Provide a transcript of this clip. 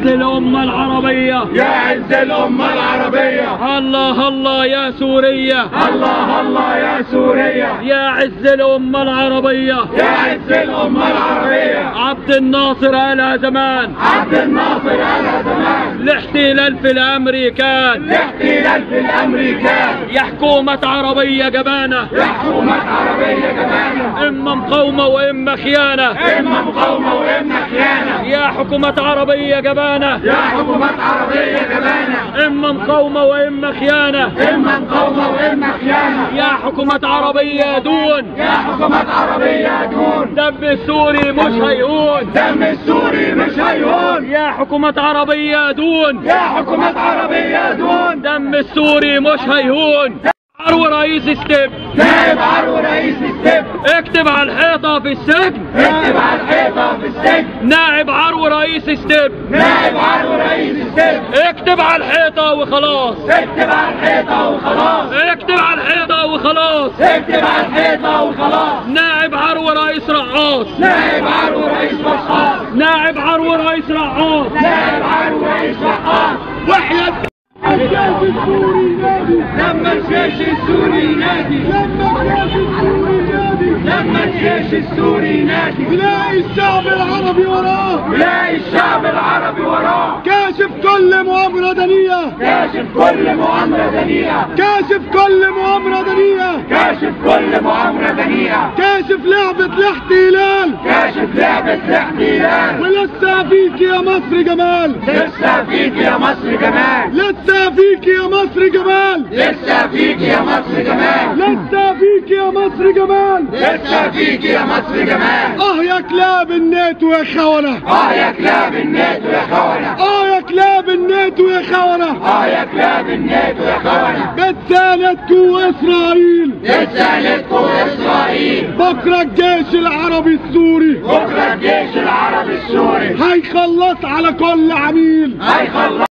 عز الأمة العربية يا عز الأمة العربية الله الله يا سوريا الله الله يا سوريا يا عز الأمة العربية يا عز الأمة العربية عبد الناصر قالها زمان عبد الناصر على زمان الاحتلال في الأمريكان الاحتلال في الأمريكان يا حكومة عربية جبانة يا حكومة عربية جبانة إما مقاومة وإما خيانة إما مقاومة وإما خيانة يا حكومة عربية جبانة يا حكومة عربية جبانة إما مقاومة وإما خيانة إما مقاومة وإما خيانة يا حكومة عربية دون يا حكومة عربية دون دم السوري مش هيهون دم السوري مش هيهون يا حكومة عربية دون يا حكومة عربية دون دم السوري مش هيهون عرو رئيس ستيب نائب عرو رئيس السجن اكتب على الحيطة في السجن اكتب على الحيطة في السجن نائب عرو رئيس ستيب نائب عرو رئيس السجن اكتب على الحيطة وخلاص اكتب على الحيطة وخلاص اكتب على الحيطة وخلاص اكتب على الحيطة وخلاص نائب عرو رئيس رقاص نائب عرو رئيس رقاص نائب عرو رئيس رقاص نائب عرو رئيس رقاص وحياة الجيش السوري ينادي لما الجيش السوري ينادي لما الجيش السوري ينادي تلاقي الشعب العربي وراه يلاقي الشعب العربي وراه كاشف كل مؤامرة دنية كاشف كل مؤامرة دنيئة كاشف كل مؤامرة دنية كاشف كل مؤامرة دنيئة كاشف لعبة الاحتلال كاشف لعبة الاحتلال ولسه فيك يا مصر جمال لسه فيك يا مصر جمال لسه فيك يا مصر جمال لسه فيك يا مصر جمال لسه فيك يا مصر جمال لسه فيك يا مصر جمال اه يا كلاب الناتو يا خونة اه يا كلاب الناتو يا خونة اه يا كلاب الناتو يا خونة اه يا كلاب الناتو يا خونة بتساندكوا اسرائيل لسه لكم اسرائيل بكره الجيش العربي السوري بكره الجيش العربي السوري هيخلص على كل عميل هيخلص